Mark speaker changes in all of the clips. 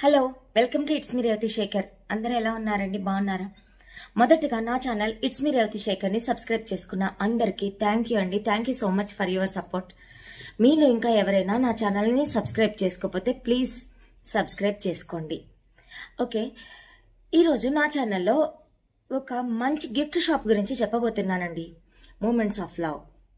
Speaker 1: hello welcome to it's me Revathi Shekar అందరూ ఎలా ఉన్నారండి బాగున్నారా మొదటగా నా ఛానల్ ఇట్స్ మీ రేవతి శేఖర్ని సబ్స్క్రైబ్ చేసుకున్న అందరికీ థ్యాంక్ యూ అండి thank you so much for your support మీలో ఇంకా ఎవరైనా నా ఛానల్ని సబ్స్క్రైబ్ చేసుకోకపోతే ప్లీజ్ సబ్స్క్రైబ్ చేసుకోండి ఓకే ఈరోజు నా ఛానల్లో ఒక మంచి గిఫ్ట్ షాప్ గురించి చెప్పబోతున్నానండి మూమెంట్స్ ఆఫ్ లవ్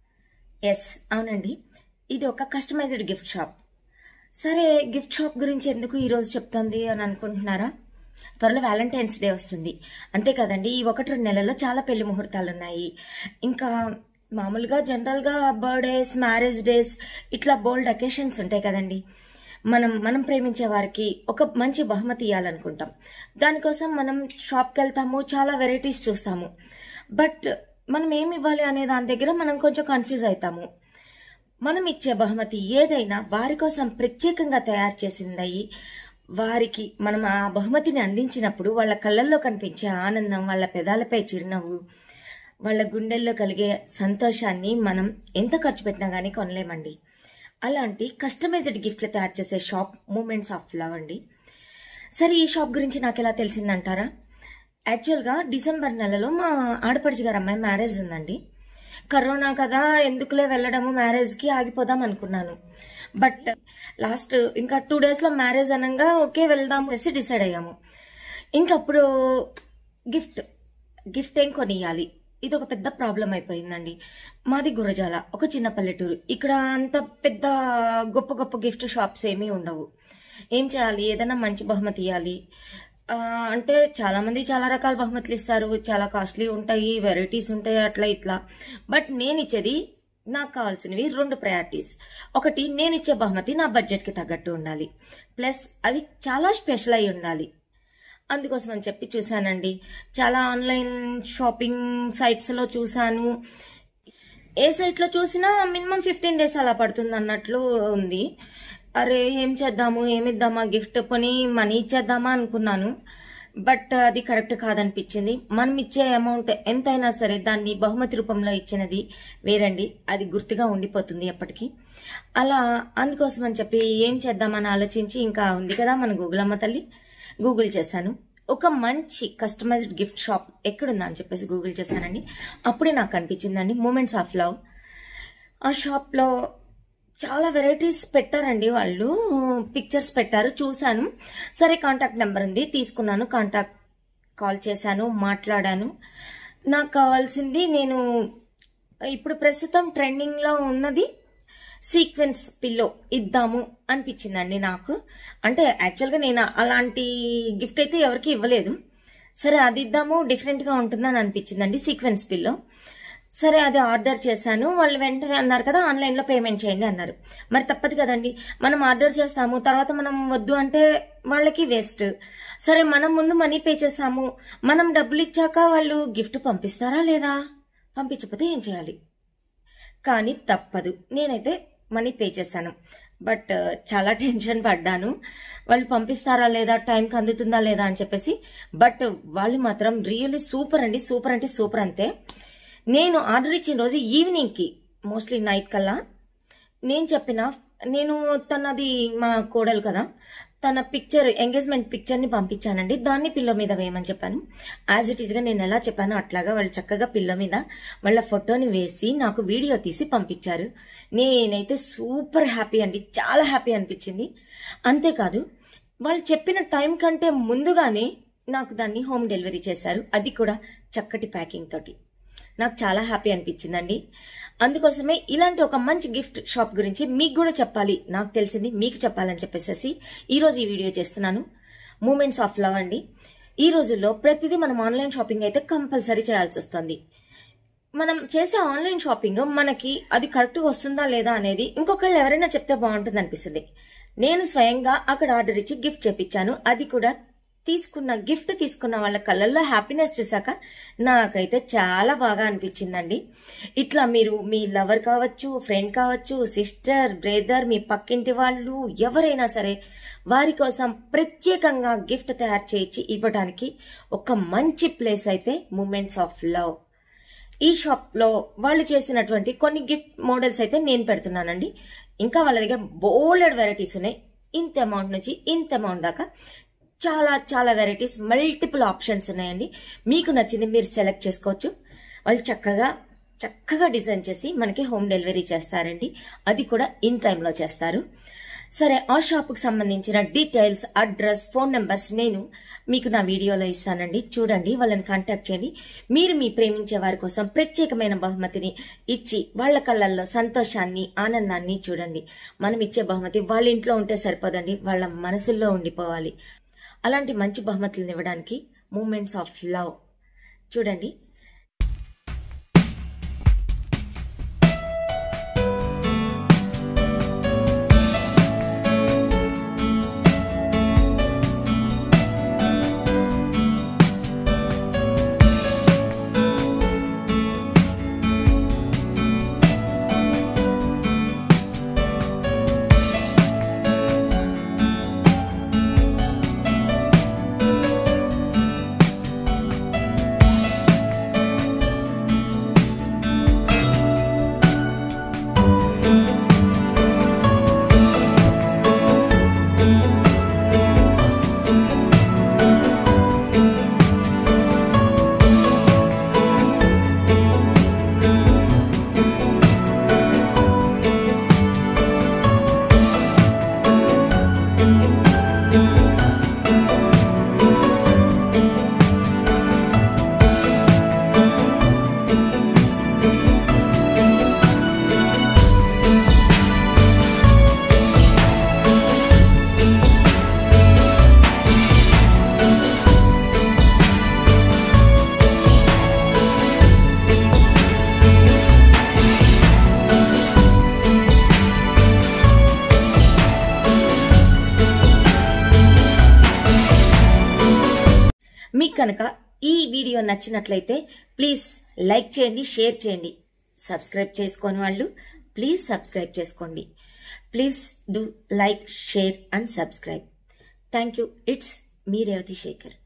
Speaker 1: ఎస్ అవునండి ఇది ఒక కస్టమైజ్డ్ గిఫ్ట్ షాప్ సరే గిఫ్ట్ షాప్ గురించి ఎందుకు ఈరోజు చెప్తుంది అని అనుకుంటున్నారా త్వరలో వ్యాలంటైన్స్ డే వస్తుంది అంతే కదండి ఈ ఒకటి రెండు నెలల్లో చాలా పెళ్లి ముహూర్తాలు ఉన్నాయి ఇంకా మామూలుగా జనరల్గా బర్త్డేస్ మ్యారేజ్ డేస్ ఇట్లా బోల్డ్ అకేషన్స్ ఉంటాయి కదండి మనం మనం ప్రేమించే వారికి ఒక మంచి బహుమతి ఇవ్వాలనుకుంటాం దానికోసం మనం షాప్కి వెళ్తాము చాలా వెరైటీస్ చూస్తాము బట్ మనం ఏమి ఇవ్వాలి అనే దాని దగ్గర మనం కొంచెం కన్ఫ్యూజ్ అవుతాము మనం ఇచ్చే బహుమతి ఏదైనా వారి కోసం ప్రత్యేకంగా తయారు చేసిందయి వారికి మనం ఆ బహుమతిని అందించినప్పుడు వాళ్ళ కళ్ళల్లో కనిపించే ఆనందం వాళ్ళ పెదాలపై చిరునవ్వు వాళ్ళ గుండెల్లో కలిగే సంతోషాన్ని మనం ఎంత ఖర్చు పెట్టినా కానీ కొనలేమండి అలాంటి కస్టమైజ్డ్ గిఫ్ట్లు తయారు చేసే షాప్ మూమెంట్స్ ఆఫ్ లవ్ అండి సరే ఈ షాప్ గురించి నాకు ఎలా తెలిసిందంటారా యాక్చువల్గా డిసెంబర్ నెలలో మా ఆడపడిచి గారు అమ్మాయి మ్యారేజ్ ఉందండి కరోనా కదా ఎందుకులే వెళ్ళడము మ్యారేజ్కి ఆగిపోదాం అనుకున్నాను బట్ లాస్ట్ ఇంకా టూ డేస్లో మ్యారేజ్ అనగా ఓకే వెళ్దాం అనేసి డిసైడ్ అయ్యాము ఇంకప్పుడు గిఫ్ట్ గిఫ్ట్ ఏం కొనియాలి ఇది ఒక పెద్ద ప్రాబ్లం అయిపోయిందండి మాది గురజాల ఒక చిన్న పల్లెటూరు ఇక్కడ అంత పెద్ద గొప్ప గొప్ప గిఫ్ట్ షాప్స్ ఏమీ ఉండవు ఏం చేయాలి ఏదైనా మంచి బహుమతి ఇవ్వాలి ఆ, అంటే చాలా మంది చాలా రకాల బహుమతులు ఇస్తారు చాలా కాస్ట్లీ ఉంటాయి వెరైటీస్ ఉంటాయి అట్లా ఇట్లా బట్ నేను ఇచ్చేది నాకు కావాల్సినవి రెండు ప్రయారిటీస్ ఒకటి నేను ఇచ్చే బహుమతి నా బడ్జెట్కి తగ్గట్టు ఉండాలి ప్లస్ అది చాలా స్పెషల్ అయి ఉండాలి అందుకోసం అని చెప్పి చూశానండి చాలా ఆన్లైన్ షాపింగ్ సైట్స్లో చూశాను ఏ సైట్లో చూసినా మినిమం ఫిఫ్టీన్ డేస్ అలా పడుతుంది అన్నట్లు ఉంది అరే ఏం చేద్దాము ఏమిద్దామా గిఫ్ట్ కొని మనీ ఇచ్చేద్దామా అనుకున్నాను బట్ అది కరెక్ట్ కాదనిపించింది మనం ఇచ్చే అమౌంట్ ఎంతైనా సరే దాన్ని బహుమతి రూపంలో ఇచ్చినది వేరండి అది గుర్తుగా ఉండిపోతుంది ఎప్పటికీ అలా అందుకోసం అని చెప్పి ఏం చేద్దామని ఆలోచించి ఇంకా ఉంది కదా మన గూగుల్ అమ్మ తల్లి గూగుల్ చేశాను ఒక మంచి కస్టమైజ్డ్ గిఫ్ట్ షాప్ ఎక్కడుందా అని చెప్పేసి గూగుల్ చేశానండి అప్పుడే నాకు అనిపించిందండి మూమెంట్స్ ఆఫ్ లవ్ ఆ షాప్లో చాలా వెరైటీస్ పెట్టారండి వాళ్ళు పిక్చర్స్ పెట్టారు చూశాను సరే కాంటాక్ట్ నెంబర్ ఉంది తీసుకున్నాను కాంటాక్ట్ కాల్ చేశాను మాట్లాడాను నాకు కావాల్సింది నేను ఇప్పుడు ప్రస్తుతం ట్రెండింగ్లో ఉన్నది సీక్వెన్స్ పిల్లో ఇద్దాము అనిపించిందండి నాకు అంటే యాక్చువల్గా నేను అలాంటి గిఫ్ట్ అయితే ఎవరికి ఇవ్వలేదు సరే అది ఇద్దాము డిఫరెంట్గా ఉంటుందని అనిపించిందండి సీక్వెన్స్ పిల్లో సరే అది ఆర్డర్ చేశాను వాళ్ళు వెంటనే అన్నారు కదా ఆన్లైన్లో పేమెంట్ చేయండి అన్నారు మరి తప్పదు కదండి మనం ఆర్డర్ చేస్తాము తర్వాత మనం వద్దు అంటే వాళ్ళకి వేస్ట్ సరే మనం ముందు మనీ పే చేసాము మనం డబ్బులు ఇచ్చాక వాళ్ళు గిఫ్ట్ పంపిస్తారా లేదా పంపించకపోతే ఏం చేయాలి కానీ తప్పదు నేనైతే మనీ పే చేశాను బట్ చాలా టెన్షన్ పడ్డాను వాళ్ళు పంపిస్తారా లేదా టైంకి అందుతుందా లేదా అని చెప్పేసి బట్ వాళ్ళు మాత్రం రియల్లీ సూపర్ అండి సూపర్ అంటే సూపర్ అంతే నేను ఆర్డర్ ఇచ్చిన రోజు ఈవినింగ్కి మోస్ట్లీ నైట్ కల్లా నేను చెప్పిన నేను తనది మా కోడలు కదా తన పిక్చర్ ఎంగేజ్మెంట్ పిక్చర్ని పంపించానండి దాన్ని పిల్లో మీద వేయమని చెప్పాను యాజ్ ఇట్ ఈస్గా నేను ఎలా చెప్పానో అట్లాగా వాళ్ళు చక్కగా పిల్ల మీద వాళ్ళ ఫోటోని వేసి నాకు వీడియో తీసి పంపించారు నేనైతే సూపర్ హ్యాపీ అండి చాలా హ్యాపీ అనిపించింది అంతేకాదు వాళ్ళు చెప్పిన టైం కంటే ముందుగానే నాకు దాన్ని హోమ్ డెలివరీ చేశారు అది కూడా చక్కటి ప్యాకింగ్ తోటి నాకు చాలా హ్యాపీ అనిపించిందండి అందుకోసమే ఇలాంటి ఒక మంచి గిఫ్ట్ షాప్ గురించి మీకు కూడా చెప్పాలి నాకు తెలిసింది మీకు చెప్పాలని చెప్పేసి ఈరోజు ఈ వీడియో చేస్తున్నాను మూమెంట్స్ ఆఫ్ లవ్ అండి ఈ రోజుల్లో ప్రతిదీ మనం ఆన్లైన్ షాపింగ్ అయితే కంపల్సరీ చేయాల్సి వస్తుంది మనం చేసే ఆన్లైన్ షాపింగ్ మనకి అది కరెక్ట్గా వస్తుందా లేదా అనేది ఇంకొకళ్ళు ఎవరైనా చెప్తే బాగుంటుంది అనిపిస్తుంది నేను స్వయంగా అక్కడ ఆర్డర్ ఇచ్చి గిఫ్ట్ చేపించాను అది కూడా తీసుకున్న గిఫ్ట్ తీసుకున్న వాళ్ళ కళ్ళల్లో హ్యాపీనెస్ చూసాక నాకైతే చాలా బాగా అనిపించిందండి ఇట్లా మీరు మీ లవర్ కావచ్చు ఫ్రెండ్ కావచ్చు సిస్టర్ బ్రదర్ మీ పక్కింటి వాళ్ళు ఎవరైనా సరే వారి కోసం ప్రత్యేకంగా గిఫ్ట్ తయారు చేయించి ఇవ్వడానికి ఒక మంచి ప్లేస్ అయితే మూమెంట్స్ ఆఫ్ లవ్ ఈ షాప్లో వాళ్ళు చేసినటువంటి కొన్ని గిఫ్ట్ మోడల్స్ అయితే నేను పెడుతున్నానండి ఇంకా వాళ్ళ దగ్గర బోలెడ్ వెరైటీస్ ఉన్నాయి ఇంత అమౌంట్ నుంచి ఇంత అమౌంట్ దాకా చాలా చాలా వెరైటీస్ మల్టిపుల్ ఆప్షన్స్ ఉన్నాయండి మీకు నచ్చింది మీరు సెలెక్ట్ చేసుకోవచ్చు వాళ్ళు చక్కగా చక్కగా డిజైన్ చేసి మనకి హోమ్ డెలివరీ చేస్తారండి అది కూడా ఇన్ టైంలో చేస్తారు సరే ఆ షాప్కి సంబంధించిన డీటెయిల్స్ అడ్రస్ ఫోన్ నెంబర్స్ నేను మీకు నా వీడియోలో ఇస్తానండి చూడండి వాళ్ళని కాంటాక్ట్ చేయండి మీరు మీ ప్రేమించే వారి కోసం ప్రత్యేకమైన బహుమతిని ఇచ్చి వాళ్ళ కళ్ళల్లో సంతోషాన్ని ఆనందాన్ని చూడండి మనం ఇచ్చే బహుమతి వాళ్ళ ఇంట్లో ఉంటే సరిపోదండి వాళ్ళ మనసుల్లో ఉండిపోవాలి అలాంటి మంచి బహుమతులను ఇవ్వడానికి మూమెంట్స్ ఆఫ్ లవ్ చూడండి మీకు కనుక ఈ వీడియో నచ్చినట్లయితే ప్లీజ్ లైక్ చేయండి షేర్ చేయండి సబ్స్క్రైబ్ చేసుకోని వాళ్ళు ప్లీజ్ సబ్స్క్రైబ్ చేసుకోండి please do like share and subscribe thank you it's me Revathi Shekhar